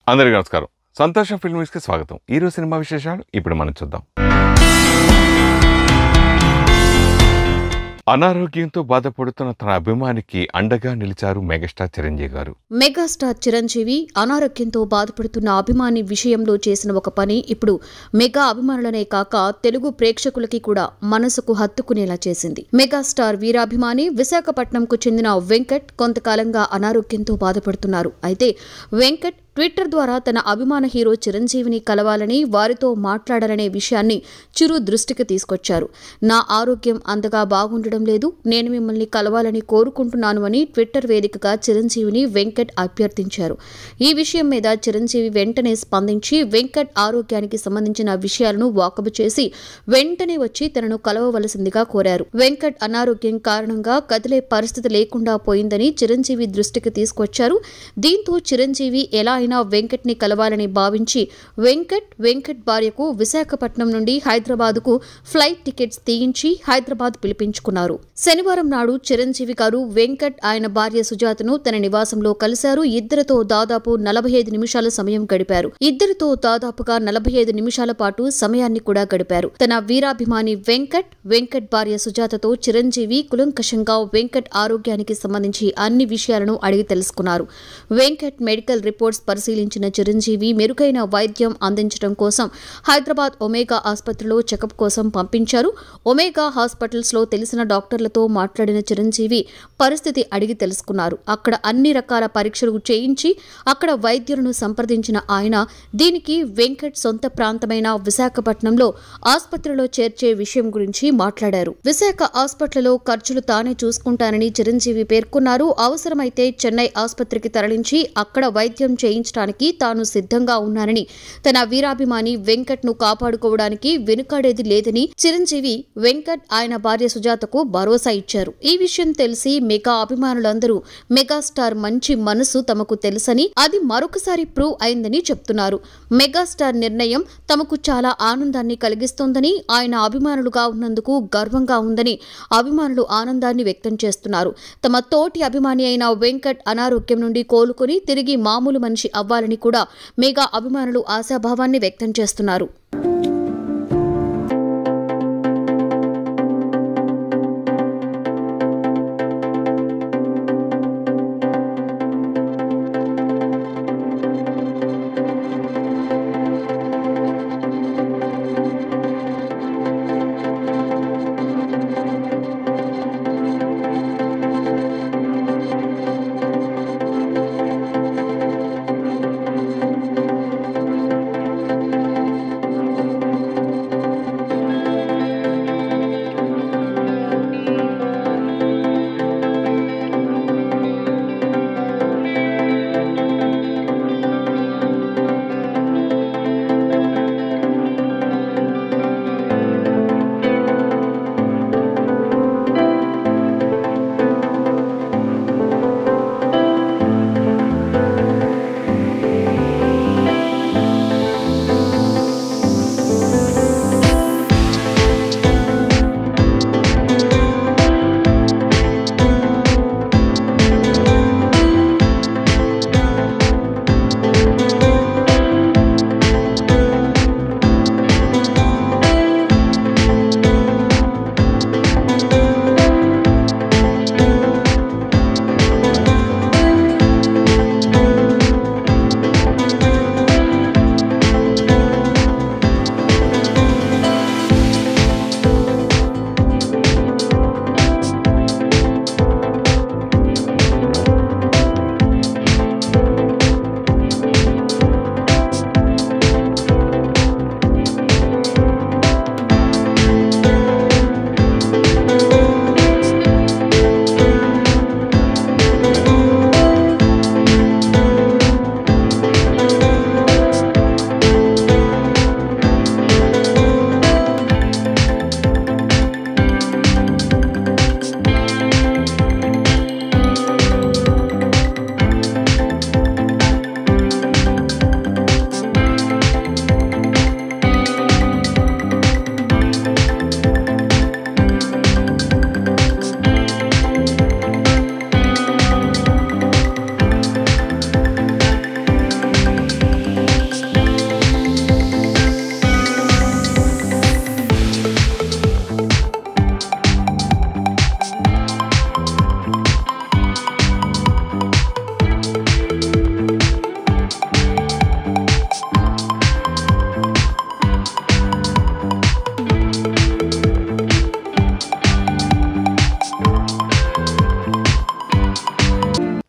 అందరికీ నమస్కారం సంతోషం ఫిల్మ్స్కి స్వాగతం ఈరోజు సినిమా విశేషాలు ఇప్పుడు మనం చూద్దాం అనారోగ్యంతో బాధపడుతున్న తన అభిమానికి అండగా నిలిచారు మెగాస్టార్ చిరంజీవి గారు మెగాస్టార్ చిరంజీవి అనారోగ్యంతో బాధపడుతున్న అభిమాని విషయంలో చేసిన ఒక పని ఇప్పుడు మెగా అభిమానులనే కాక తెలుగు ప్రేక్షకులకి కూడా మనసుకు హత్తుకునేలా చేసింది మెగాస్టార్ వీరాభిమాని విశాఖపట్నంకు చెందిన వెంకట్ కొంతకాలంగా అనారోగ్యంతో బాధపడుతున్నారు అయితే వెంకట్ ట్విట్టర్ ద్వారా తన అభిమాన హీరో చిరంజీవిని కలవాలని వారితో మాట్లాడాలనే విషయాన్ని చిరు దృష్టికి తీసుకొచ్చారు నా ఆరోగ్యం అంతగా బాగుండడం లేదు నేను మిమ్మల్ని కలవాలని కోరుకుంటున్నాను అని ట్విట్టర్ వేదికగా చిరంజీవిని వెంకట్ అభ్యర్థించారు ఈ విషయం మీద చిరంజీవి వెంటనే స్పందించి వెంకట్ ఆరోగ్యానికి సంబంధించిన విషయాలను వాకబు చేసి వెంటనే వచ్చి తనను కలవవలసిందిగా కోరారు వెంకట్ అనారోగ్యం కారణంగా కదిలే పరిస్థితి లేకుండా పోయిందని చిరంజీవి దృష్టికి తీసుకొచ్చారు దీంతో చిరంజీవి ఎలా అయినా వెంకట్ ని కలవాలని భావించి వెంకట్ వెంకట్ భార్యకు విశాఖపట్నం నుండి హైదరాబాద్కు ఫ్లైట్ టికెట్స్ తీయించి హైదరాబాద్ పిలిపించుకున్నారు శనివారం నాడు చిరంజీవి గారు వెంకట్ ఆయన భార్య సుజాతను తన నివాసంలో కలిశారు ఇద్దరితో దాదాపు నలభై ఐదు నిమిషాల సమయం గడిపారు ఇద్దరితో దాదాపుగా నలభై ఐదు నిమిషాల పాటు సమయాన్ని కూడా గడిపారు తన వీరాభిమాని వెంకట్ వెంకట్ భార్య సుజాతతో చిరంజీవి కులంకషంగా వెంకట్ ఆరోగ్యానికి సంబంధించి అన్ని విషయాలను అడిగి తెలుసుకున్నారు వెంకట్ మెడికల్ రిపోర్ట్స్ పరిశీలించిన చిరంజీవి మెరుగైన వైద్యం అందించడం కోసం హైదరాబాద్ ఒమేగా ఆసుపత్రిలో చెకప్ కోసం పంపించారు ఒమేగా హాస్పిటల్స్ లో తెలిసిన డాక్టర్లతో మాట్లాడిన చిరంజీవి పరిస్థితి అడిగి తెలుసుకున్నారు అక్కడ అన్ని రకాల పరీక్షలు చేయించి అక్కడ వైద్యులను సంప్రదించిన ఆయన దీనికి వెంకట్ సొంత ప్రాంతమైన విశాఖపట్నంలో ఆసుపత్రిలో చేర్చే విషయం గురించి మాట్లాడారు విశాఖ ఆసుపత్రిలో ఖర్చులు తానే చూసుకుంటానని చిరంజీవి పేర్కొన్నారు అవసరమైతే చెన్నై ఆసుపత్రికి తరలించి అక్కడ వైద్యం చేయించడానికి తాను సిద్ధంగా ఉన్నానని తన వీరాభిమాని వెంకట్ ను కాపాడుకోవడానికి వెనుకాడేది లేదని చిరంజీవి వెంకట్ ఆయన భార్య సుజాతకు భరోసా ఇచ్చారు ఈ విషయం తెలిసి మెగా అభిమానులందరూ మెగాస్టార్ మంచి మనసు తమకు తెలుసని అది మరొకసారి ప్రూవ్ అయిందని చెప్తున్నారు మెగాస్టార్ నిర్ణయం తమకు చాలా ఆనందాన్ని కలిగిస్తోందని ఆయన అభిమానులుగా ఉన్నందుకు గర్వంగా ఉందని అభిమానులు ఆనందాన్ని వ్యక్తం చేస్తున్నారు తమ తోటి అభిమాని అయిన వెంకట్ అనారోగ్యం నుండి కోలుకుని తిరిగి మామూలు మనిషి అవ్వాలని కూడా మెగా అభిమానులు ఆశాభావాన్ని వ్యక్తం చేస్తున్నారు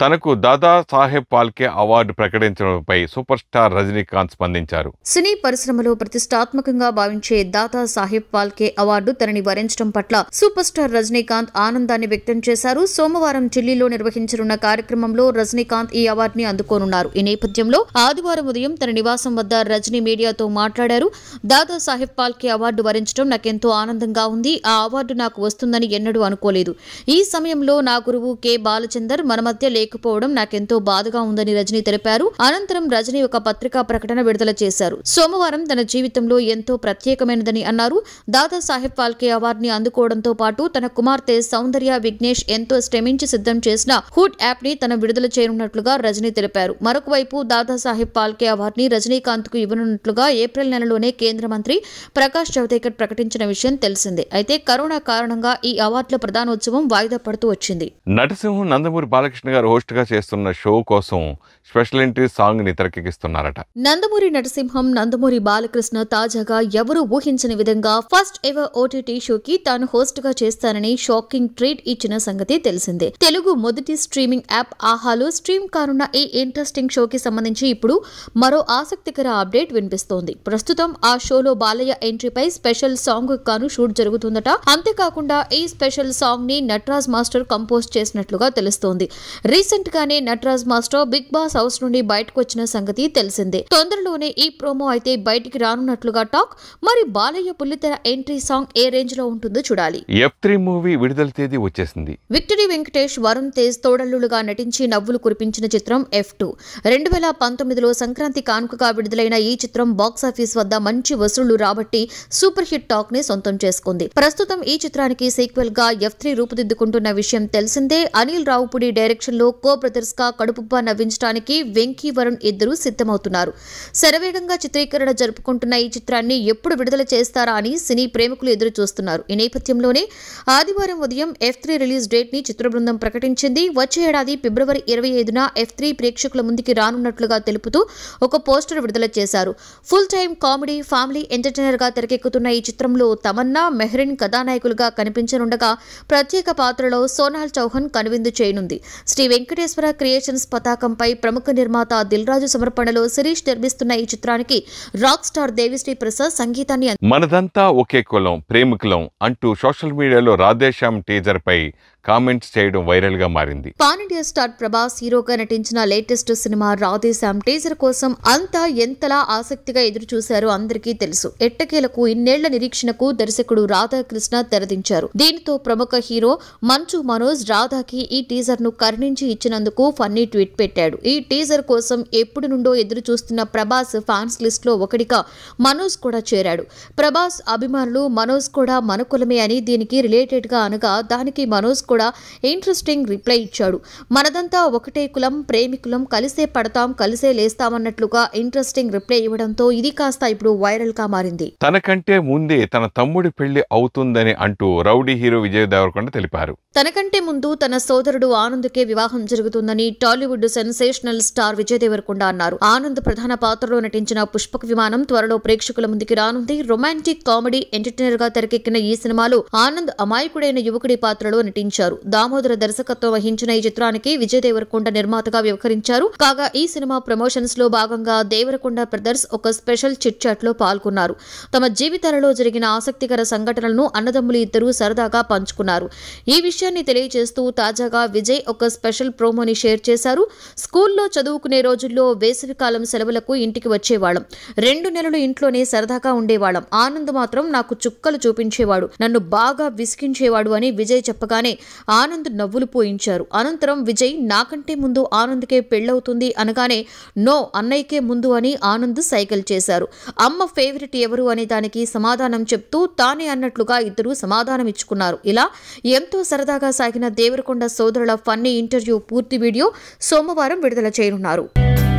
తనకు దాదా సాహెబ్ పాల్కే అవార్డు ప్రకటించడంపై సూపర్ స్టార్ రజనీకాంత్ స్పందించారు సినీ పరిశ్రమలో ప్రతిష్టాత్మకంగా భావించే దాదా సాహెబ్ పాల్కే అవార్డు తనని వరించడం పట్ల సూపర్ స్టార్ రజనీకాంత్ ఆనందాన్ని వ్యక్తం చేశారు సోమవారం ఢిల్లీలో నిర్వహించనున్న కార్యక్రమంలో రజనీకాంత్ ఈ అవార్డుని అందుకోనున్నారు ఈ నేపథ్యంలో ఆదివారం ఉదయం తన నివాసం వద్ద రజనీ మీడియాతో మాట్లాడారు దాదా సాహెబ్ పాల్కే అవార్డు వరించడం నాకెంతో ఆనందంగా ఉంది ఆ అవార్డు నాకు వస్తుందని ఎన్నడూ అనుకోలేదు ఈ సమయంలో నా గురువు కె బాలచందర్ మన మధ్య లేకపోవడం నాకెంతో బాధగా ఉందని రజనీ తెలిపారు అనంతరం రజనీ ఒక పత్రికా ప్రకటన విడుదల చేశారు సోమవారం తన జీవితంలో ఎంతో ప్రత్యేకమైనదని అన్నారు దాదా సాహెబ్ ఫాల్కే అవార్డుని అందుకోవడంతో పాటు తన కుమార్తె సౌందర్య విఘ్నేష్ ఎంతో శ్రమించి సిద్ధం చేసిన హుడ్ యాప్ ని తన విడుదల చేయనున్నట్లుగా రజనీ తెలిపారు మరొక వైపు దాదా సాహెబ్ ఫాల్కే అవార్డుని రజనీకాంత్ కు ఇవ్వనున్నట్లుగా ఏప్రిల్ నెలలోనే కేంద్ర మంత్రి ప్రకాష్ జవదేకర్ ప్రకటించిన విషయం తెలిసిందే అయితే కరోనా కారణంగా ఈ అవార్డుల ప్రధానోత్సవం వాయిదా పడుతూ వచ్చింది నటసింహం నందమూరి బాలకృష్ణ గారు host గా చేస్తున్న షో కోసం స్పెషల్ ఎంట్రీ సాంగ్ ని తెరకెక్కిస్తున్నారట నందమూరి నరసింహం నందమూరి బాలకృష్ణ తాజాగా ఎవరు ఊహించని విధంగా ఫస్ట్ ఎవర్ ఓటీటీ షోకి తాను హోస్ట్ గా చేస్తానని షాకింగ్ ట్రీట్ ఇచ్చిన సంగతి తెలిసిందే తెలుగు మొదటి స్ట్రీమింగ్ యాప్ ఆహాలో స్ట్రీమ్ కానున్న ఈ ఇంట్రెస్టింగ్ షోకి సంబంధించి ఇప్పుడు మరో ఆసక్తికర అప్డేట్ వినిపిస్తోంది ప్రస్తుతం ఆ షోలో బాలయ్య ఎంట్రీపై స్పెషల్ సాంగ్ కాను షూట్ జరుగుతుందట అంతేకాకుండా ఈ స్పెషల్ సాంగ్ ని నటరాజ్ మాస్టర్ కంపోజ్ చేసినట్లుగా తెలుస్తోంది రీసెంట్ గానే Nataraj master Bigg Boss house నుండి బయటకు వచ్చిన సంగతి తెలిసిందే తొందరలోనే ఈ ప్రోమో అయితే బయటికి రానున్నట్లుగా టాక్ మరి బాలయ్య పుల్లితెర ఎంట్రీ సాంగ్ ఏ రేంజ్ లో ఉంటుందో చూడాలి ఎఫ్ త్రీ మూవీ విడుదల తేదీ వచ్చేసింది విక్టరీ వెంకటేష్ వరుణ్ తేజ్ తోడల్లులుగా నటించి నవ్వులు కురిపించిన చిత్రం ఎఫ్ టూ రెండు వేల పంతొమ్మిదిలో సంక్రాంతి కానుకగా విడుదలైన ఈ చిత్రం బాక్సాఫీస్ వద్ద మంచి వసూళ్లు రాబట్టి సూపర్ హిట్ టాక్ ని సొంతం చేసుకుంది ప్రస్తుతం ఈ చిత్రానికి సీక్వెల్ గా ఎఫ్ త్రీ రూపుదిద్దుకుంటున్న విషయం తెలిసిందే అనిల్ రావుపుడి డైరెక్షన్ లో కో బ్రదర్స్ గా కడుపుబ్బ నవ్వించడానికి వెంకీ వరుణ్ ఇద్దరు సిద్ధమవుతున్నారు శరవేగంగా చిత్రీకరణ జరుపుకుంటున్న ఈ చిత్రాన్ని ఎప్పుడు విడుదల చేస్తారా అని సినీ ప్రేమికులు ఎదురు చూస్తున్నారు ఈ నేపథ్యంలోనే ఆదివారం ఉదయం ఎఫ్ త్రీ రిలీజ్ డేట్ ని చిత్ర బృందం ప్రకటించింది వచ్చే ఏడాది ఫిబ్రవరి ఇరవై ఐదున ఎఫ్ త్రీ ప్రేక్షకుల ముందుకి రానున్నట్లుగా తెలుపుతూ ఒక పోస్టర్ విడుదల చేశారు full time comedy family entertainer గా తెరకెక్కుతున్న ఈ చిత్రంలో తమన్నా మెహ్రిన్ కథానాయకులుగా కనిపించనుండగా ప్రత్యేక పాత్రలో సోనాల్ చౌహాన్ కనువిందు చేయనుంది శ్రీ వెంకటేశ్వర క్రియేషన్స్ పతాకంపై ప్రముఖ నిర్మాత దిల్రాజు సమర్పణలో శిరీష్ నిర్మిస్తున్న ఈ చిత్రానికి రాక్ స్టార్ దేవిశ్రీ ప్రసాద్ సంగీతాన్ని మనదంతా ఒకే కులం ప్రేమికులం అంటూ సోషల్ మీడియాలో రాధేశ్యామ్ టీజర్ పై కామెంట్స్ చేయడం వైరల్ గా మారింది పాన్ ఇండియా స్టార్ ప్రభాస్ హీరోగా నటించిన లేటెస్ట్ సినిమా రాధేశాం టీజర్ కోసం అంతా ఎంతలా ఆసక్తిగా ఎదురు చూశారో అందరికీ తెలుసు ఎట్టకేలకు ఇన్నేళ్ల నిరీక్షణకు దర్శకుడు రాధాకృష్ణ తెరదించారు దీనితో ప్రముఖ హీరో మంచు మనోజ్ రాధాకి ఈ టీజర్ ను కరుణించి ఇచ్చినందుకు ఫన్నీ ట్వీట్ పెట్టాడు ఈ టీజర్ కోసం ఎప్పుడు నుండో ఎదురు చూస్తున్న ప్రభాస్ ఫ్యాన్స్ లిస్ట్ లో ఒకటిగా మనోజ్ కూడా చేరాడు ప్రభాస్ అభిమానులు మనోజ్ కూడా మన కులమే అని దీనికి రిలేటెడ్ గా అనగా దానికి మనోజ్ కూడా ఇంట్రెస్టింగ్ రిప్లై ఇచ్చాడు మనదంతా ఒకటే కులం ప్రేమికులం కలిసే పడతాం కలిసే లేస్తామన్నట్లుగా ఇంట్రెస్టింగ్ రిప్లై ఇవ్వడంతో ఇది కాస్త ఇప్పుడు వైరల్ గా మారింది తనకంటే ముందే తన తమ్ముడి పెళ్లి అవుతుందని అంటూ రౌడీ హీరో విజయ్ దేవరకొండ తెలిపారు తనకంటే ముందు తన సోదరుడు ఆనంద్కే వివాహం జరుగుతుందని టాలీవుడ్ సెన్సేషనల్ స్టార్ విజయ్ దేవరకొండ అన్నారు ఆనంద్ ప్రధాన పాత్రలో నటించిన పుష్పక విమానం త్వరలో ప్రేక్షకుల ముందుకి రానుంది రొమాంటిక్ కామెడీ ఎంటర్టైనర్ గా తెరకెక్కిన ఈ సినిమాలో ఆనంద్ అమాయకుడైన యువకుడి పాత్రలో నటించారు దామోదర దర్శకత్వం వహించిన ఈ చిత్రానికి విజయ్ దేవరకొండ నిర్మాతగా వ్యవహరించారు కాగా ఈ సినిమా ప్రమోషన్స్ లో భాగంగా దేవరకొండ బ్రదర్స్ ఒక స్పెషల్ చిట్ చాట్ లో పాల్గొన్నారు తమ జీవితాలలో జరిగిన ఆసక్తికర సంఘటనలను అన్నదమ్ములు ఇద్దరూ సరదాగా పంచుకున్నారు ఈ విషయాన్ని తెలియజేస్తూ తాజాగా విజయ్ ఒక స్పెషల్ ప్రోమోని షేర్ చేశారు స్కూల్లో చదువుకునే రోజుల్లో వేసవికాలం సెలవులకు ఇంటికి వచ్చేవాళ్ళం రెండు నెలలు ఇంట్లోనే సరదాగా ఉండేవాళ్ళం ఆనంద్ మాత్రం నాకు చుక్కలు చూపించేవాడు నన్ను బాగా విసిగించేవాడు అని విజయ్ చెప్పగానే ఆనంద్ నవ్వులు పోయించారు అనంతరం విజయ్ నాకంటే ముందు ఆనంద్కే పెళ్ళవుతుంది అనగానే నో అన్నయ్యకే ముందు అని ఆనంద్ సైకిల్ చేశారు అమ్మ ఫేవరెట్ ఎవరు అనే దానికి సమాధానం చెప్తూ తానే అన్నట్లుగా ఇద్దరు సమాధానం ఇచ్చుకున్నారు ఇలా ఎంతో సరదాగా సాగిన దేవరకొండ సోదరుల ఫన్నీ ఇంటర్వ్యూ పూర్తి వీడియో సోమవారం విడుదల చేయనున్నారు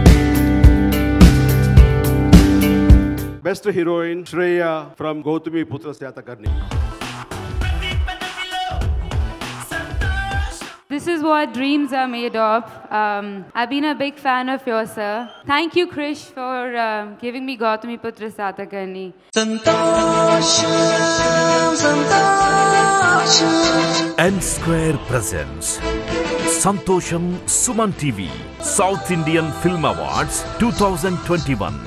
Best heroine Shreya from Gautami Putra Syatakarni. This is what dreams are made of. Um, I've been a big fan of yours, sir. Thank you, Krish, for uh, giving me Gautami Putra Satakarni. N Square presents Santosham Suman TV south Indian film awards two thousand twenty one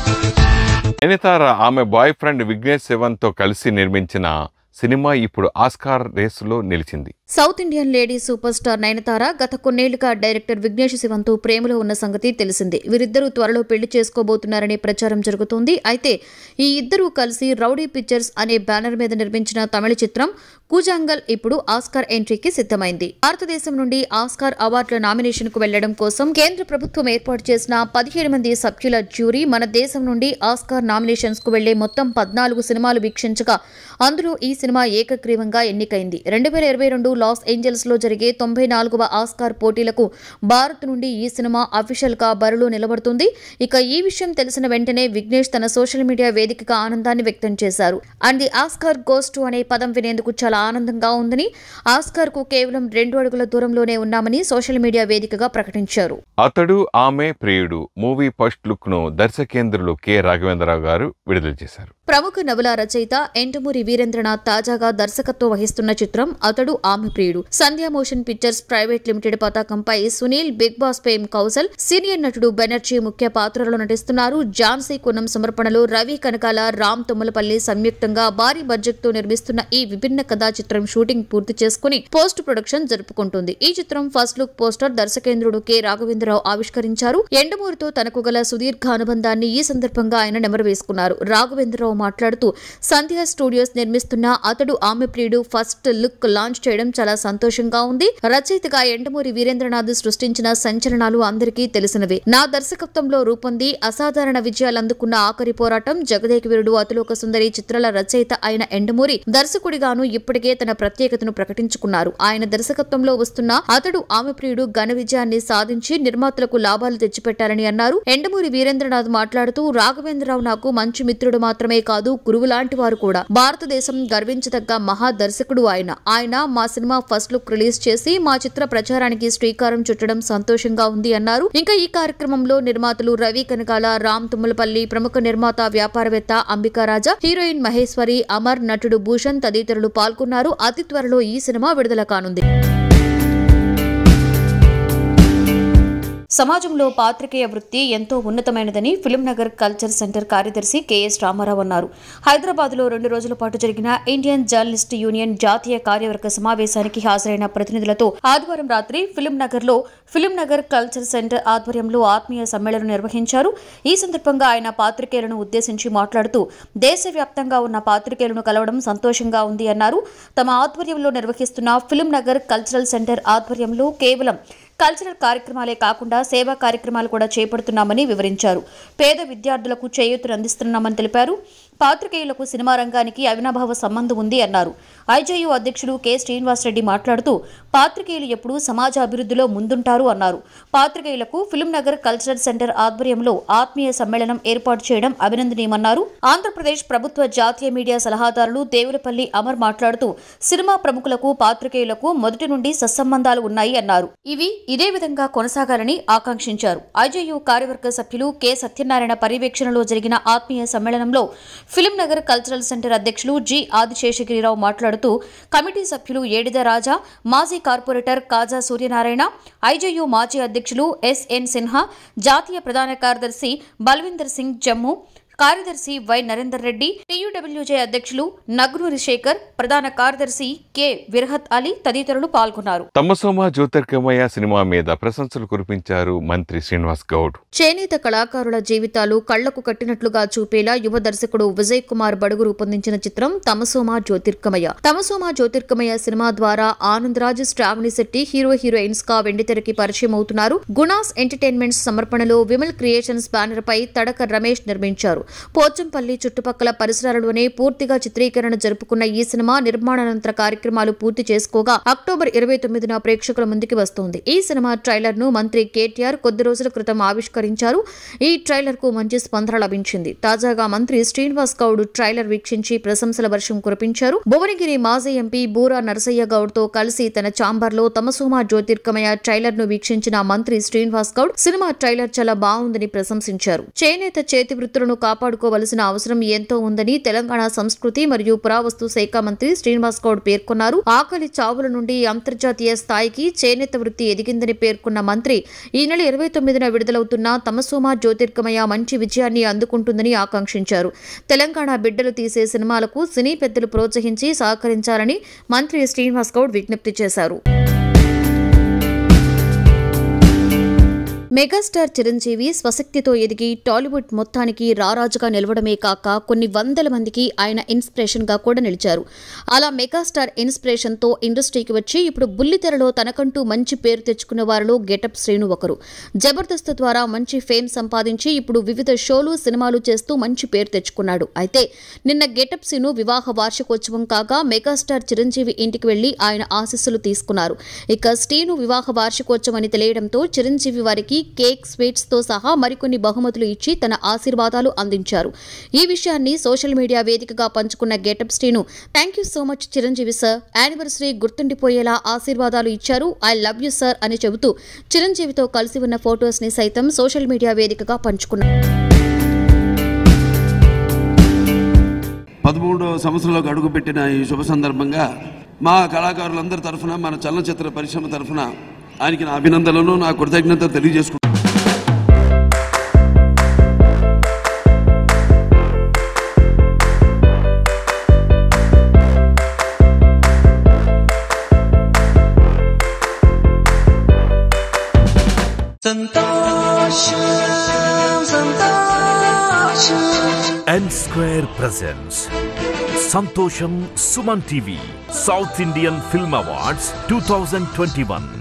Nayanthara ఆమె boy friend Vignesh శివన్తో కలిసి నిర్మించిన cinema ఇప్పుడు Oscar రేసులో నిలిచింది south Indian lady super star Nayanthara గత కొన్నేళ్లుగా director Vignesh శివంతో ప్రేమలో ఉన్న సంగతి తెలిసిందే వీరిద్దరూ త్వరలో పెళ్లి చేసుకోబోతున్నారనే ప్రచారం జరుగుతోంది అయితే ఈ ఇద్దరూ కలిసి రౌడీ పిక్చర్స్ అనే బ్యానర్ మీద నిర్మించిన తమిళ చిత్రం కూజాంగల్ ఇప్పుడు ఆస్కార్ ఎంట్రీకి సిద్ధమైంది భారతదేశం నుండి ఆస్కార్ అవార్డుల నామినేషన్ కు వెళ్లడం కోసం కేంద్ర ప్రభుత్వం ఏర్పాటు చేసిన పదిహేడు మంది సభ్యుల జ్యూరీ మన దేశం నుండి ఆస్కార్ నామినేషన్స్ కు వెళ్లే మొత్తం పద్నాలుగు సినిమాలు వీక్షించగా అందులో ఈ సినిమా ఏకగ్రీవంగా ఎన్నికైంది రెండు వేల ఇరవై రెండు లాస్ ఏంజల్స్ లో జరిగే తొంభై నాలుగవ ఆస్కార్ పోటీలకు భారత్ నుండి ఈ సినిమా అఫీషియల్ గా బరిలో నిలబడుతుంది ఇక ఈ విషయం తెలిసిన వెంటనే విఘ్నేష్ తన సోషల్ మీడియా వేదికగా ఆనందాన్ని వ్యక్తం చేశారు and the Oscar goes to అనే పదం వినేందుకు చాలా ఆనందంగా ఉందని ఆస్కార్ కు కేవలం రెండు అడుగుల దూరంలోనే ఉన్నామని సోషల్ మీడియా వేదికగా ప్రకటించారు అతడు ఆమె ప్రియుడు మూవీ ఫస్ట్ లుక్ ను దర్శకేంద్రులు కె రాఘవేంద్రరావు గారు విడుదల చేశారు ప్రముఖ నవల రచయిత ఎంటమూరి వీరేంద్రనాథ్ తాజాగా దర్శకత్వం వహిస్తున్న చిత్రం అతడు ఆమె ప్రియుడు Sandhya motion pictures private limited పతాకంపై Sunil Bigg Boss fame Kaushal senior నటుడు బెనర్జీ ముఖ్య పాత్రలో నటిస్తున్నారు ఝాన్సీ కున్నం సమర్పణలో రవి కనకాల రామ్ తుమ్మలపల్లి సంయుక్తంగా భారీ బడ్జెట్ తో నిర్మిస్తున్న ఈ విభిన్న కథా చిత్రం షూటింగ్ పూర్తి చేసుకుని పోస్ట్ ప్రొడక్షన్ జరుపుకుంటుంది ఈ చిత్రం ఫస్ట్ లుక్ పోస్టర్ దర్శకేంద్రుడు కె రాఘవేంద్రరావు ఆవిష్కరించారు ఎండమూరితో తనకు గల సుదీర్ఘ అనుబంధాన్ని ఈ సందర్భంగా ఆయన నెమరు వేసుకున్నారు రాఘవేంద్రరావు మాట్లాడుతూ సంధ్యా స్టూడియోస్ నిర్మిస్తున్న అతడు ఆమె ప్రియుడు ఫస్ట్ లుక్ లాంచ్ చేయడం చాలా సంతోషంగా ఉంది రచయితగా ఎండమూరి వీరేంద్రనాథ్ సృష్టించిన సంచలనాలు అందరికీ తెలిసినవే నా దర్శకత్వంలో రూపొంది అసాధారణ విజయాలు అందుకున్న ఆఖరి పోరాటం జగదేక వీరుడు అతులోక సుందరి చిత్రాల రచయిత అయిన ఎండమూరి దర్శకుడిగాను ఇప్పటికే తన ప్రత్యేకతను ప్రకటించుకున్నారు ఆయన దర్శకత్వంలో వస్తున్న అతడు ఆమె ప్రియుడు ఘన విజయాన్ని సాధించి నిర్మాతలకు లాభాలు తెచ్చిపెట్టాలని అన్నారు ఎండమూరి వీరేంద్రనాథ్ మాట్లాడుతూ రాఘవేంద్రరావు నాకు మంచి మిత్రుడు మాత్రమే కాదు గురువు లాంటి వారు కూడా భారతదేశం గర్వించదగ్గ మహా దర్శకుడు ఆయన ఆయన మా సినిమా ఫస్ట్ లుక్ రిలీజ్ చేసి మా చిత్ర ప్రచారానికి శ్రీకారం చుట్టడం సంతోషంగా ఉంది అన్నారు ఇంకా ఈ కార్యక్రమంలో నిర్మాతలు రవి కనకాల రామ్ తుమ్మలపల్లి ప్రముఖ నిర్మాత వ్యాపారవేత్త అంబికా రాజా హీరోయిన్ మహేశ్వరి అమర్ నటుడు భూషణ్ తదితరులు పాల్గొన్నారు అతి త్వరలో ఈ సినిమా విడుదల కానుంది సమాజంలో పాత్రికేయ వృత్తి ఎంతో ఉన్నతమైనదని ఫిలిం నగర్ కల్చర్ సెంటర్ కార్యదర్శి కెఎస్ రామారావు అన్నారు హైదరాబాద్లో రెండు రోజుల పాటు జరిగిన ఇండియన్ జర్నలిస్ట్ యూనియన్ జాతీయ కార్యవర్గ సమావేశానికి హాజరైన ప్రతినిధులతో ఆదివారం రాత్రి ఫిలిం నగర్లో ఫిలిం నగర్ కల్చర్ సెంటర్ ఆధ్వర్యంలో ఆత్మీయ సమ్మేళనం నిర్వహించారు ఈ సందర్భంగా ఆయన పాత్రికేయులను ఉద్దేశించి మాట్లాడుతూ దేశవ్యాప్తంగా ఉన్న పాత్రికేయులను కలవడం సంతోషంగా ఉంది అన్నారు తమ ఆధ్వర్యంలో నిర్వహిస్తున్న ఫిలిం నగర్ కల్చరల్ సెంటర్ ఆధ్వర్యంలో కేవలం కల్చరల్ కార్యక్రమాలే కాకుండా సేవా కార్యక్రమాలు కూడా చేపడుతున్నామని వివరించారు పేద విద్యార్థులకు చేయూతను అందిస్తున్నామని తెలిపారు పాత్రికేయులకు సినిమా రంగానికి అవినాభావ సంబంధం ఉంది అన్నారు ఐజేయు అధ్యక్షులు కె శ్రీనివాసరెడ్డి మాట్లాడుతూ పాత్రికేయులు ఎప్పుడూ సమాజ అభివృద్ధిలో ముందుంటారు అన్నారు పాత్రికేయులకు ఫిలిం నగర్ కల్చరల్ సెంటర్ ఆధ్వర్యంలో ఆత్మీయ సమ్మేళనం ఏర్పాటు చేయడం అభినందనీయమన్నారు ఆంధ్రప్రదేశ్ ప్రభుత్వ జాతీయ మీడియా సలహాదారులు దేవులపల్లి అమర్ మాట్లాడుతూ సినిమా ప్రముఖులకు పాత్రికేయులకు మొదటి నుండి సత్సంబంధాలు ఉన్నాయి అన్నారు ఇవి ఇదే విధంగా కొనసాగాలని ఆకాంక్షించారు ఐజేయు కార్యవర్గ సభ్యులు కె సత్యనారాయణ పర్యవేక్షణలో జరిగిన ఆత్మీయ సమ్మేళనంలో ఫిలిం నగర్ కల్చరల్ సెంటర్ అధ్యక్షులు జి ఆదిశేషగిరిరావు మాట్లాడుతూ కమిటీ సభ్యులు ఏడిద రాజా మాజీ కార్పొరేటర్ కాజా సూర్యనారాయణ ఐజేయు మాజీ అధ్యక్షులు ఎస్ఎన్ సిన్హా జాతీయ ప్రధాన కార్యదర్శి బల్విందర్ సింగ్ జమ్ము కార్యదర్శి వై నరేందర్ రెడ్డి టీయూడబ్ల్యూజే అధ్యక్షులు నగ్నూరి శేఖర్ ప్రధాన కార్యదర్శి కె విరహత్ అలీ తదితరులు పాల్గొన్నారు తమ్మసోమ జ్యోతిర్గమయ సినిమా మీద ప్రశంసలు కురిపించారు మంత్రి శ్రీనివాస్ గౌడ్ చేనేత కళాకారుల జీవితాలు కళ్లకు కట్టినట్లుగా చూపేలా యువ దర్శకుడు విజయ్ కుమార్ బడుగు రూపొందించిన చిత్రం తమసోమ జ్యోతిర్గమయ తమసోమ జ్యోతిర్గమయ సినిమా ద్వారా ఆనందరాజ్ శ్రావణి శెట్టి హీరో హీరోయిన్స్ గా వెండితెరకి పరిచయం అవుతున్నారు గుణాస్ ఎంటర్టైన్మెంట్స్ సమర్పణలో విమల్ క్రియేషన్స్ బ్యానర్ పై తడక రమేష్ నిర్మించారు పోచంపల్లి చుట్టుపక్కల పరిసరాల్లోనే పూర్తిగా చిత్రీకరణ జరుపుకున్న ఈ సినిమా నిర్మాణానంతర కార్యక్రమాలు పూర్తి చేసుకోగా అక్టోబర్ ఇరవై తొమ్మిదిన ప్రేక్షకుల ముందుకి వస్తోంది ఈ సినిమా ట్రైలర్ ను మంత్రి కేటీఆర్ కొద్ది రోజుల క్రితం ఆవిష్కరించారు ఈ ట్రైలర్ కు మంచి స్పందన లభించింది తాజాగా మంత్రి శ్రీనివాస్ గౌడ్ ట్రైలర్ వీక్షించి ప్రశంసల వర్షం కురిపించారు భువనగిరి మాజీ ఎంపీ బూరా నరసయ్య గౌడ్ తో కలిసి తన చాంబర్ లో తమసోమ జ్యోతిర్గమయ ట్రైలర్ ను వీక్షించిన మంత్రి శ్రీనివాస్ గౌడ్ సినిమా ట్రైలర్ చాలా బాగుందని ప్రశంసించారు చేనేత చేతి వృత్తులను కాపాడుకోవలసిన అవసరం ఎంతో ఉందని తెలంగాణ సంస్కృతి మరియు పురావస్తు శాఖ మంత్రి శ్రీనివాస్ గౌడ్ పేర్కొన్నారు ఆకలి చావుల నుండి అంతర్జాతీయ స్థాయికి చేనేత వృత్తి ఎదిగిందని పేర్కొన్న మంత్రి ఈ నెల ఇరవై తొమ్మిదిన విడుదలవుతున్న తమసోమ జ్యోతిర్గమయ మంచి విజయాన్ని అందుకుంటుందని ఆకాంక్షించారు తెలంగాణ బిడ్డలు తీసే సినిమాలకు సినీ పెద్దలు ప్రోత్సహించి సహకరించాలని మంత్రి శ్రీనివాస్ గౌడ్ విజ్ఞప్తి చేశారు మెగాస్టార్ చిరంజీవి స్వశక్తితో ఎదిగి టాలీవుడ్ మొత్తానికి రారాజుగా నిలవడమే కాక కొన్ని వందల మందికి ఆయన ఇన్స్పిరేషన్ గా కూడా నిలిచారు అలా మెగాస్టార్ ఇన్స్పిరేషన్ తో ఇండస్ట్రీకి వచ్చి ఇప్పుడు బుల్లితెరలో తనకంటూ మంచి పేరు తెచ్చుకున్న వారిలో గెటప్ శ్రీను ఒకరు జబర్దస్త్ ద్వారా మంచి ఫేమ్ సంపాదించి ఇప్పుడు వివిధ షోలు సినిమాలు చేస్తూ మంచి పేరు తెచ్చుకున్నాడు అయితే నిన్న గెటప్ శ్రీను వివాహ వార్షికోత్సవం కాగా మెగాస్టార్ చిరంజీవి ఇంటికి వెళ్లి ఆయన ఆశీస్సులు తీసుకున్నారు ఇక శ్రీను వివాహ వార్షికోత్సవం అని తెలియడంతో చిరంజీవి వారికి కేక్ స్వీట్స్ తో సహా మరికొన్ని బహుమతులు ఇచ్చి తన ఆశీర్వాదాలు అందించారు ఈ విషయాన్ని సోషల్ మీడియా వేదికగా పంచుకున్న getup Srinu thank you so much Chiranjeevi sir anniversary గుర్తుండిపోయేలా ఆశీర్వాదాలు ఇచ్చారు ఐ లవ్ యూ సార్ అని చెబుతూ చిరంజీవితో కలిసి ఉన్న ఫొటోస్ ని సైతం సోషల్ మీడియా వేదికగా పంచుకున్నారు పదమూడవ సంవత్సరంలోకి అడుగుపెట్టిన ఈ శుభ సందర్భంగా మా కళాకారులందరి తరఫున మన చలనచిత్ర పరిశ్రమ తరఫున ఆయనకి నా అభినందనలు నా కృతజ్ఞత తెలియజేసుకుంటున్నాను N Square presents Santosham Suman TV South Indian Film Awards 2021.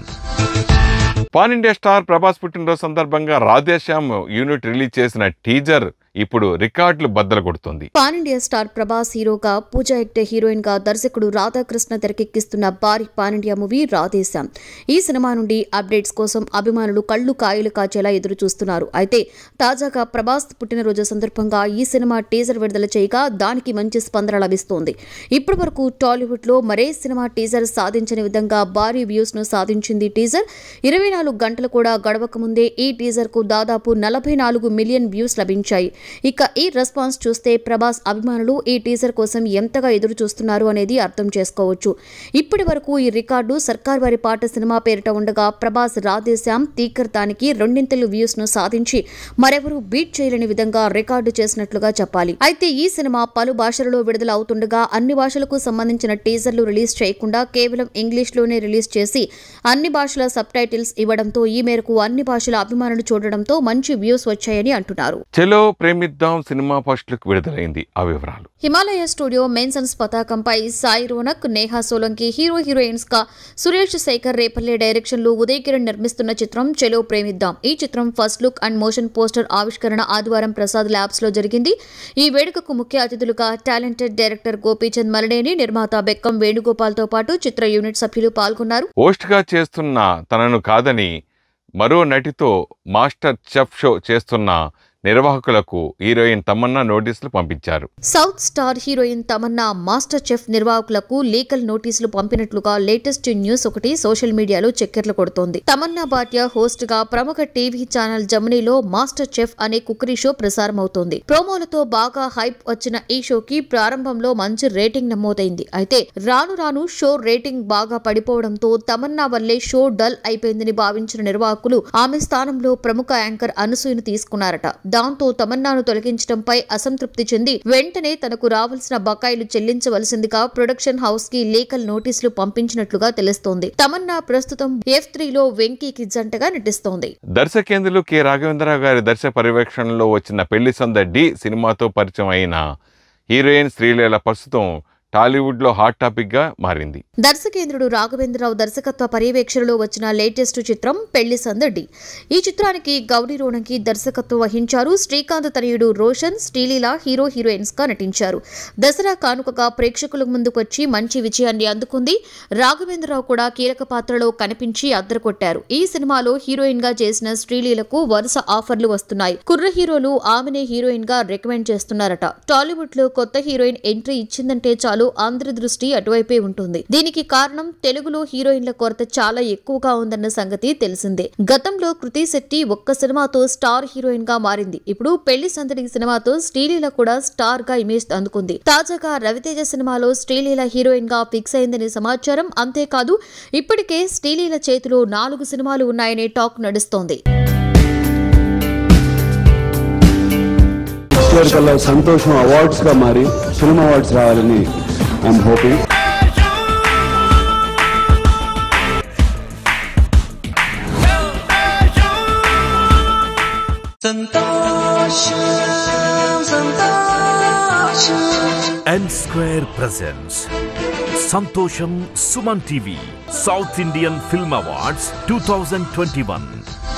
Pan India star Prabhas పుట్టినరోజు సందర్భంగా రాధేశ్యామ్ యూనిట్ రిలీజ్ చేసిన టీజర్ ఇప్పుడు రికార్డులు బద్దలు కొడుతుంది పాన్ ఇండియా స్టార్ ప్రభాస్ హీరోగా పూజా హెగ్డే హీరోయిన్ గా దర్శకుడు రాధాకృష్ణ తెరకెక్కిస్తున్న భారీ పాన్ ఇండియా మూవీ రాధేశాం ఈ సినిమా నుండి అప్డేట్స్ కోసం అభిమానులు కళ్ళు కాయలు కాచేలా ఎదురు చూస్తున్నారు అయితే తాజాగా ప్రభాస్ పుట్టినరోజు సందర్భంగా ఈ సినిమా టీజర్ విడుదల చేయగా దానికి మంచి స్పందన లభిస్తోంది ఇప్పటి వరకు టాలీవుడ్ లో మరే సినిమా టీజర్ సాధించని విధంగా భారీ వ్యూస్ ను సాధించింది టీజర్ ఇరవై నాలుగు గంటలు కూడా గడవక ముందే ఈ టీజర్ కు దాదాపు నలభై నాలుగు మిలియన్ వ్యూస్ లభించాయి ఇక ఈ రెస్పాన్స్ చూస్తే ప్రభాస్ అభిమానులు ఈ టీజర్ కోసం ఎంతగా ఎదురు చూస్తున్నారు అనేది అర్థం చేసుకోవచ్చు ఇప్పటి వరకు ఈ రికార్డు సర్కార్ వారి పాట సినిమా పేరిట ఉండగా ప్రభాస్ రాధేశ్యామ్ తీకర్ దానికి రెండింతలు వ్యూస్ ను సాధించి మరెవరూ బీట్ చేయలేని విధంగా రికార్డు చేసినట్లుగా చెప్పాలి అయితే ఈ సినిమా పలు భాషలలో విడుదల అవుతుండగా అన్ని భాషలకు సంబంధించిన టీజర్లు రిలీజ్ చేయకుండా కేవలం ఇంగ్లీష్ లోనే రిలీజ్ చేసి అన్ని భాషల సబ్ టైటిల్స్ ఇవ్వడంతో ఈ మేరకు అన్ని భాషల అభిమానులు చూడడంతో మంచి వ్యూస్ వచ్చాయని అంటున్నారు చెలో ప్రేమిద్దాం సినిమా ఫస్ట్ లుక్ విడుదలైంది ఆ వివరాలు హిమాలయ స్టూడియో మెన్సన్స్ పతాకంపై సాయి రోనక్ నేహా సోలంకి హీరో హీరోయిన్స్ గా సురేష్ శేఖర్ రేపల్లె డైరెక్షన్ లో ఉదయ్ కిరణ్ నిర్మిస్తున్న చిత్రం చెలో ప్రేమిద్దాం ఈ చిత్రం first look and motion poster ఆవిష్కరణ ఆదివారం ప్రసాద్ ల్యాబ్స్ లో జరిగింది ఈ వేడుకకు ముఖ్య అతిథులుగా టాలెంటెడ్ డైరెక్టర్ గోపీచంద్ మలనేని నిర్మాత బెక్కం వేణుగోపాల్ తో పాటు చిత్ర యూనిట్ సభ్యులు పాల్గొన్నారు హోస్ట్గా చేస్తున్న తనను కాదని మరో నటితో మాస్టర్ చెఫ్ షో చేస్తున్న నిర్వాహకులకు హీరోయిన్ తమన్నా నోటీసులు పంపించారు south star heroine Tamannaah MasterChef నిర్వాహకులకు లీగల్ నోటీసులు పంపినట్లుగా లేటెస్ట్ న్యూస్ ఒకటి సోషల్ మీడియాలో చక్కెర్లు కొడుతోంది తమన్నా భాటియా హోస్ట్ గా ప్రముఖ టీవీ ఛానల్ జమినీలో మాస్టర్ చెఫ్ అనే కుకరీ షో ప్రసారమవుతోంది ప్రోమోలతో బాగా హైప్ వచ్చిన ఈ షోకి ప్రారంభంలో మంచి రేటింగ్ నమోదైంది అయితే రాను రాను షో రేటింగ్ బాగా పడిపోవడంతో తమన్నా వల్లే షో డల్ అయిపోయిందని భావించిన నిర్వాహకులు ఆమె స్థానంలో ప్రముఖ యాంకర్ అనసూయను తీసుకున్నారట దాంతో తమన్నాను తొలగించడంపై అసంతృప్తి చెంది వెంటనే తనకు రావాల్సిన బకాయిలు చెల్లించవలసిందిగా ప్రొడక్షన్ హౌస్ కి లీగల్ నోటీసులు పంపించినట్లుగా తెలుస్తోంది తమన్నా ప్రస్తుతం ఎఫ్ త్రీలో వెంకీకి జంటగా నటిస్తోంది దర్శకేంద్రులు కె రాఘవేంద్రరావు గారి దర్శక పర్యవేక్షణలో వచ్చిన పెళ్లి సంద డి సినిమాతో పరిచయం అయిన హీరోయిన్ శ్రీలీల ప్రస్తుతం టాలీవుడ్లో హాట్ టాపిక్గా మారింది దర్శకేంద్రుడు రాఘవేంద్రరావు దర్శకత్వ పర్యవేక్షణలో వచ్చిన లేటెస్ట్ చిత్రం పెళ్లి సందడి ఈ చిత్రానికి గౌరీ రోణంకి దర్శకత్వం వహించారు శ్రీకాంత్ తనయుడు రోషన్ శ్రీలీల హీరో హీరోయిన్స్ గా నటించారు దసరా కానుకగా ప్రేక్షకుల ముందుకొచ్చి మంచి విజయాన్ని అందుకుంది రాఘవేంద్రరావు కూడా కీలక పాత్రలో కనిపించి అద్దరకొట్టారు ఈ సినిమాలో హీరోయిన్ గా చేసిన శ్రీలీలకు వరుస ఆఫర్లు వస్తున్నాయి కుర్ర హీరోలు ఆమెనే హీరోయిన్ గా రికమెండ్ చేస్తున్నారట టాలీవుడ్ లో కొత్త హీరోయిన్ ఎంట్రీ ఇచ్చిందంటే చాలు సినిమాలో అందరి దృష్టి అటువైపే ఉంటుంది దీనికి కారణం తెలుగులో హీరోయిన్ల కొరత చాలా ఎక్కువగా ఉందన్న సంగతి తెలిసిందే గతంలో కృతి శెట్టి ఒక్క సినిమాతో స్టార్ హీరోయిన్ గా మారింది ఇప్పుడు పెళ్లి సందడి సినిమాతో శ్రీలీల కూడా స్టార్ గా ఇమేజ్ అందుకుంది తాజాగా రవితేజ సినిమాలో శ్రీలీల హీరోయిన్ గా ఫిక్స్ అయిందనే సమాచారం అంతేకాదు ఇప్పటికే శ్రీలీల చేతిలో నాలుగు సినిమాలు ఉన్నాయనే టాక్ నడుస్తోంది నెక్స్ట్ ఇయర్ కల్లా సంతోషం అవార్డ్స్ గా మారి ఫిల్మ్ అవార్డ్స్ రావాలని I'm hoping N Square presents Santosham Suman TV South Indian Film Awards 2021.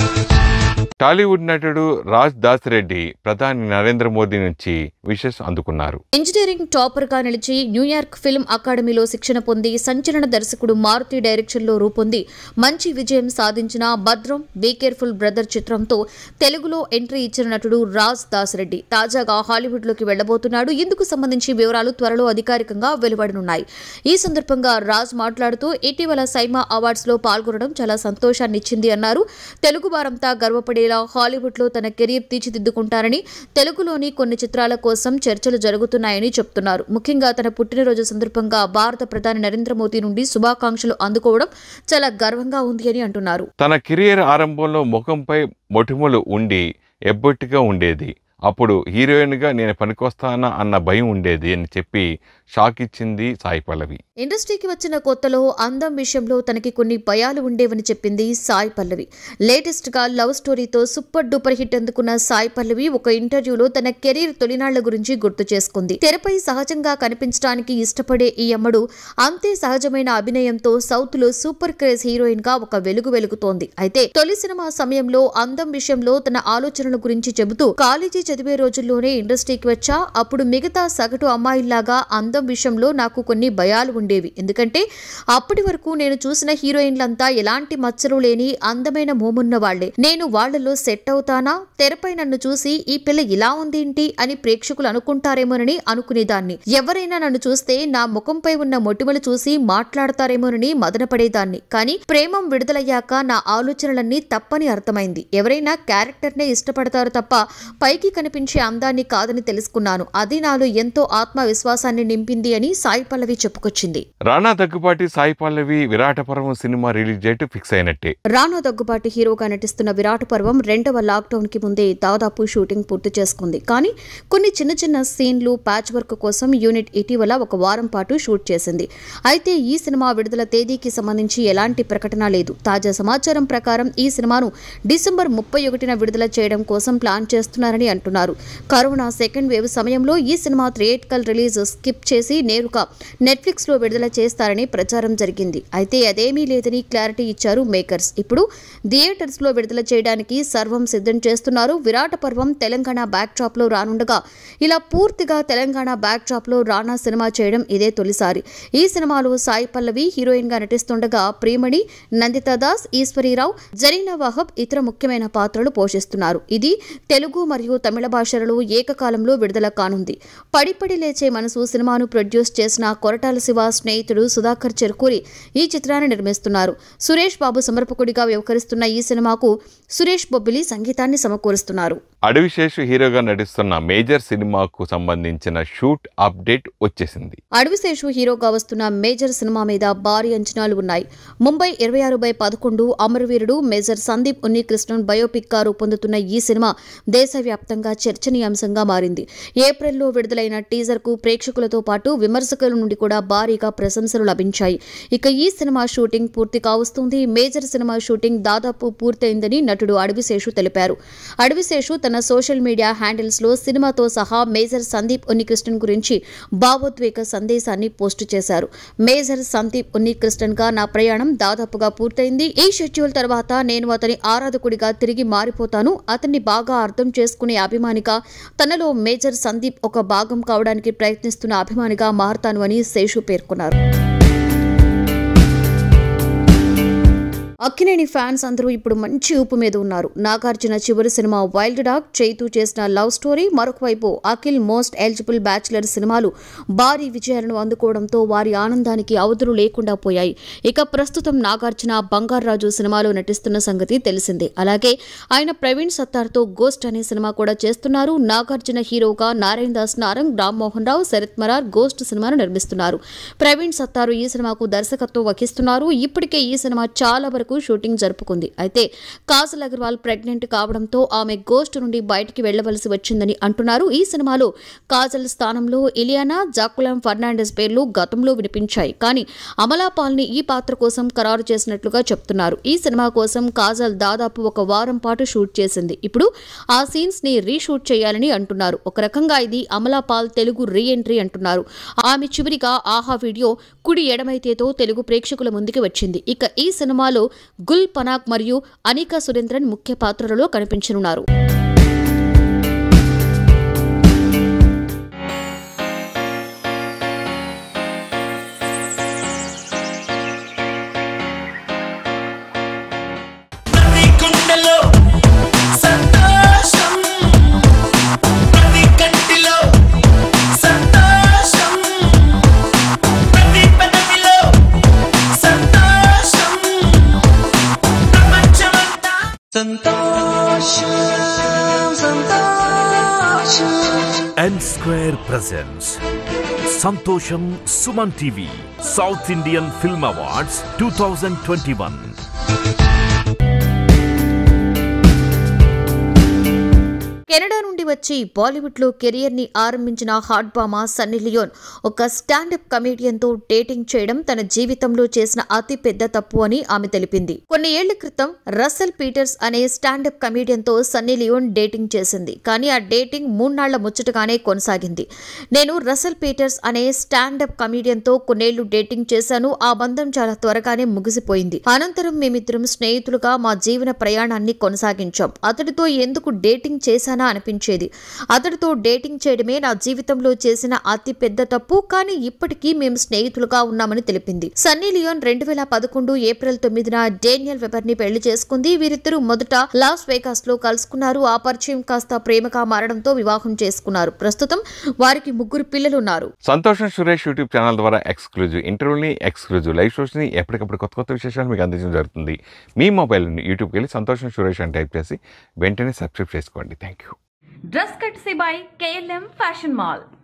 Tollywood నటుడు రాజ్ దాసిరెడ్డి ప్రధాని నరేంద్ర మోదీ నుంచి విషెస్ అందుకున్నారు ఇంజనీరింగ్ టాపర్ గా నిలిచి న్యూయార్క్ ఫిల్మ్ అకాడమీలో శిక్షణ పొంది సంచలన దర్శకుడు మారుతి డైరెక్షన్ లో రూపొంది మంచి విజయం సాధించిన భద్రం బీ కేర్ఫుల్ బ్రదర్ చిత్రంతో తెలుగులో ఎంట్రీ ఇచ్చిన నటుడు రాజ్ దాసిరెడ్డి తాజాగా హాలీవుడ్ లోకి వెళ్లబోతున్నాడు ఇందుకు సంబంధించి వివరాలు త్వరలో అధికారికంగా వెలువడనున్నాయి ఈ సందర్భంగా రాజ్ మాట్లాడుతూ ఇటీవల సైమా అవార్డ్స్ లో పాల్గొనడం చాలా సంతోషాన్ని ఇచ్చింది అన్నారు తెలుగు వారంతా గర్వపడేలా హాలీవుడ్ లో తన కెరీర్ తీర్చిదిద్దుకుంటారని తెలుగులోని కొన్ని చిత్రాల కోసం చర్చలు జరుగుతున్నాయని చెప్తున్నారు ముఖ్యంగా తన పుట్టినరోజు సందర్భంగా భారత ప్రధాని నరేంద్ర మోదీ నుండి శుభాకాంక్షలు అందుకోవడం చాలా గర్వంగా ఉంది అని అంటున్నారు తన కెరియర్ ఆరంభంలో ముఖంపై మొటిమలు ఉండి ఎబ్బొట్టిగా ఉండేది అప్పుడు హీరోయిన్గా నేను పనికొస్తానా అన్న భయం ఉండేది అని చెప్పి షాక్ ఇచ్చింది సాయి పల్లవి ఇండస్ట్రీకి వచ్చిన కొత్తలో అందం విషయంలో తనకి కొన్ని భయాలు ఉండేవని చెప్పింది సాయి పల్లవి లేటెస్ట్ గా లవ్ స్టోరీతో సూపర్ డూపర్ హిట్ అందుకున్న సాయి పల్లవి ఒక ఇంటర్వ్యూలో తన కెరీర్ తొలినాళ్ల గురించి గుర్తు చేసుకుంది తెరపై సహజంగా కనిపించడానికి ఇష్టపడే ఈ అమ్మడు అంతే సహజమైన అభినయంతో సౌత్ లో సూపర్ క్రేజ్ హీరోయిన్ గా ఒక వెలుగు వెలుగుతోంది అయితే తొలి సినిమా సమయంలో అందం విషయంలో తన ఆలోచనల గురించి చెబుతూ కాలేజీ చదివే రోజుల్లోనే ఇండస్ట్రీకి వచ్చా అప్పుడు మిగతా సగటు అమ్మాయిల్లాగా అందం విషయంలో నాకు కొన్ని భయాలు ఉండేవి ఎందుకంటే అప్పటి వరకు నేను చూసిన హీరోయిన్లంతా ఎలాంటి మచ్చలు లేని అందమైన మోమున్న వాళ్లే నేను వాళ్లలో సెట్ అవుతానా తెరపై నన్ను చూసి ఈ పిల్ల ఇలా ఉందేంటి అని ప్రేక్షకులు అనుకుంటారేమోనని అనుకునేదాన్ని ఎవరైనా నన్ను చూస్తే నా ముఖంపై ఉన్న మొటిమలు చూసి మాట్లాడతారేమోనని మదనపడేదాన్ని కానీ ప్రేమం విడుదలయ్యాక నా ఆలోచనలన్నీ తప్పని అర్థమైంది ఎవరైనా క్యారెక్టర్నే ఇష్టపడతారు తప్ప పైకి కనిపించే అందాన్ని కాదని తెలుసుకున్నాను అది నాలో ఎంతో ఆత్మవిశ్వాసాన్ని నింపింది అని సాయి పల్లవి చెప్పుకొచ్చింది రానా దగ్గుపాటి సాయి పల్లవి విరాట పర్వం సినిమా రిలీజ్ డేట్ ఫిక్స్ అయినట్టే రానా దగ్గుబాటి హీరోగా నటిస్తున్న విరాట్ పర్వం రెండవ లాక్డౌన్ కి ముందే దాదాపు షూటింగ్ పూర్తి చేసుకుంది కానీ కొన్ని చిన్న చిన్న సీన్లు ప్యాచ్ వర్క్ కోసం యూనిట్ ఇటీవల ఒక వారం పాటు షూట్ చేసింది అయితే ఈ సినిమా విడుదల తేదీకి సంబంధించి ఎలాంటి ప్రకటన లేదు తాజా సమాచారం ప్రకారం ఈ సినిమాను డిసెంబర్ ముప్పై ఒకటిన విడుదల చేయడం కోసం ప్లాన్ చేస్తున్నారని అంటున్నారు కరోనా సెకండ్ వేవ్ సమయంలో ఈ సినిమా థియేటికల్ రిలీజ్ స్కిప్ చేసి నేరుగా నెట్ఫ్లిక్స్ లో విడుదల చేస్తారని ప్రచారం జరిగింది అయితే అదేమీ లేదని క్లారిటీ ఇచ్చారు మేకర్స్ ఇప్పుడు థియేటర్స్ లో విడుదల చేయడానికి సర్వం సిద్ధం చేస్తున్నారు విరాట పర్వం తెలంగాణ బ్యాక్ డ్రాప్ లో రానుండగా ఇలా పూర్తిగా తెలంగాణ బ్యాక్ డ్రాప్ లో రానా సినిమా చేయడం ఇదే తొలిసారి ఈ సినిమాలో సాయి పల్లవి హీరోయిన్ గా నటిస్తుండగా ప్రియమణి నందితా దాస్ ఈశ్వరీరావు జరీనా వాహబ్ ఇతర ముఖ్యమైన పాత్రలు పోషిస్తున్నారు ఇది తెలుగు మరియు తమిళ భాషలలో ఏకకాలంలో విడుదల కానుంది పడిపడి లేచే మనసు సినిమాను ప్రొడ్యూస్ చేసిన కొరటాల శివ స్నేహితుడు సుధాకర్ చెరుకూరి ఈ చిత్రాన్ని నిర్మిస్తున్నారు సురేష్ బాబు సమర్పకుడిగా వ్యవహరిస్తున్న ఈ సినిమాకు సురేష్ బొబ్బిలి సంగీతాన్ని సమకూరుస్తున్నారు అడవిశేషు హీరోగా నటిస్తున్న మేజర్ సినిమాకు సంబంధించిన షూట్ అప్డేట్ వచ్చేసింది అడవిశేషు హీరోగా వస్తున్న మేజర్ సినిమా మీద భారీ అంచనాలు ఉన్నాయి ముంబై ఇరవై ఆరు బై పదకొండు అమరవీరుడు మేజర్ సందీప్ ఉన్నికృష్ణన్ బయోపిక్ గా రూపొందుతున్న ఈ సినిమా దేశవ్యాప్తంగా చర్చనీయాంశంగా మారింది ఏప్రిల్లో విడుదలైన టీజర్ కు ప్రేక్షకులతో పాటు విమర్శకుల నుండి కూడా భారీగా ప్రశంసలు లభించాయి ఇక ఈ సినిమా షూటింగ్ పూర్తి కావస్తుంది మేజర్ సినిమా షూటింగ్ దాదాపు పూర్తయిందని నటుడు అడవిశేషు తెలిపారు అడవిశేషు తన సోషల్ మీడియా హ్యాండిల్స్ లో సినిమాతో సహా మేజర్ సందీప్ ఉన్నికృష్ణన్ గురించి భావోద్వేగ సందేశాన్ని పోస్టు చేశారు మేజర్ సందీప్ ఉన్నికృష్ణన్ గా నా ప్రయాణం దాదాపుగా పూర్తయింది ఈ షెడ్యూల్ తర్వాత నేను అతని ఆరాధకుడిగా తిరిగి మారిపోతాను అతన్ని బాగా అర్థం చేసుకునే అభిమానిగా తనలో మేజర్ సందీప్ ఒక భాగం కావడానికి ప్రయత్నిస్తున్న అభిమానిగా మారతాను అని శేషు పేర్కొన్నారు అక్కినేని ఫ్యాన్స్ అందరూ ఇప్పుడు మంచి ఊపు మీద ఉన్నారు నాగార్జున చివరి సినిమా వైల్డ్ డాగ్ చైతు చేసిన లవ్ స్టోరీ మరొక వైపు అఖిల్ మోస్ట్ ఎలిజిబుల్ బ్యాచులర్ సినిమాలు భారీ విజయాలను అందుకోవడంతో వారి ఆనందానికి అవధులు లేకుండా పోయాయి ఇక ప్రస్తుతం నాగార్జున బంగారాజు సినిమాలో నటిస్తున్న సంగతి తెలిసిందే అలాగే ఆయన ప్రవీణ్ సత్తార్తో గోస్ట్ అనే సినిమా కూడా చేస్తున్నారు నాగార్జున హీరోగా నారాయణ దాస్ నారంగ్ రామ్మోహన్ రావు శరత్ మరార్ గోస్ట్ సినిమాను నిర్మిస్తున్నారు ప్రవీణ్ సత్తారు ఈ సినిమాకు దర్శకత్వం వహిస్తున్నారు ఇప్పటికే ఈ సినిమా చాలా వరకు షూటింగ్ జరుపుకుంది అయితే కాజల్ అగర్వాల్ ప్రెగ్నెంట్ కావడంతో ఆమె గోస్ట్ నుండి బయటికి వెళ్లవలసి వచ్చిందని అంటున్నారు ఈ సినిమాలో కాజల్ స్థానంలో ఇలియానా జాకులాం ఫర్నాండెస్ పేర్లు గతంలో వినిపించాయి కానీ అమలాపాల్ని ఈ పాత్ర కోసం ఖరారు చేసినట్లుగా చెప్తున్నారు ఈ సినిమా కోసం కాజల్ దాదాపు ఒక వారం పాటు షూట్ చేసింది ఇప్పుడు ఆ సీన్స్ ని రీషూట్ చేయాలని అంటున్నారు ఒక రకంగా ఇది అమలాపాల్ తెలుగు రీ ఎంట్రీ అంటున్నారు ఆమె చివరిగా ఆహా వీడియో కుడి ఎడమైతేతో తెలుగు ప్రేక్షకుల ముందుకు వచ్చింది ఇక ఈ సినిమాలో గుల్ పనాక్ మరియు అనికా సురేంద్రన్ ముఖ్య పాత్రలలో కనిపించనున్నారు ప్రతి గుండెలో సంతోషం ప్రతి కంటిలో సంతోషం ప్రతి పెదవిలో సంతోషం ప్రపంచమంతా సంతోషం సంతోషం N Square presents Santosham Suman TV South Indian Film Awards 2021. Canada నుండి వచ్చి బాలీవుడ్ లో కెరియర్ ని ఆరంభించిన హాట్ బామా సన్నీ లియోన్ ఒక స్టాండప్ కమేడియన్ తో డేటింగ్ చేయడం తన జీవితంలో చేసిన అతి పెద్ద తప్పు అని ఆమె తెలిపింది కొన్ని ఏళ్ల క్రితం రసెల్ పీటర్స్ అనే స్టాండప్ కమేడియన్ తో సన్నీ లియోన్ డేటింగ్ చేసింది కానీ ఆ డేటింగ్ మూన్నాళ్ల ముచ్చటగానే కొనసాగింది నేను రసెల్ పీటర్స్ అనే స్టాండప్ కమేడియన్ తో కొన్నేళ్లు డేటింగ్ చేశాను ఆ బంధం చాలా త్వరగానే ముగిసిపోయింది అనంతరం మేమిద్దరం స్నేహితులుగా మా జీవన ప్రయాణాన్ని కొనసాగించాం అతడితో ఎందుకు డేటింగ్ చేశానా అనిపించేది అతడితో డేటింగ్ చేయడమే నా జీవితంలో చేసిన అతి పెద్ద తప్పు కానీ ఇప్పటికీ మేము స్నేహితులుగా ఉన్నామని తెలిపింది సన్నీ లియోన్ రెండు వేల పదకొండు ఏప్రిల్ తొమ్మిదిన డేనియల్ వెబర్ ని పెళ్లి చేసుకుంది వీరిద్దరూ మొదట లాస్ వేగాస్ లో కలుసుకున్నారు ఆ పరిచయం కాస్త ప్రేమగా మారడంతో వివాహం చేసుకున్నారు ప్రస్తుతం వారికి ముగ్గురు పిల్లలు ఉన్నారు సంతోషం సురేష్ యూట్యూబ్ ఛానల్ ద్వారా ఎక్స్క్లూజివ్ ఇంటర్వ్యూని ఎక్స్క్లూజివ్ లైవ్ షోస్ని ఎప్పటికప్పుడు కొత్త కొత్త విశేషాలు మీకు అందించడం జరుగుతుంది మీ మొబైల్ని యూట్యూబ్కి వెళ్ళి సంతోషం సురేష్ అని టైప్ చేసి వెంటనే సబ్స్క్రైబ్ చేసుకోండి thank you dress courtesy by KLM fashion mall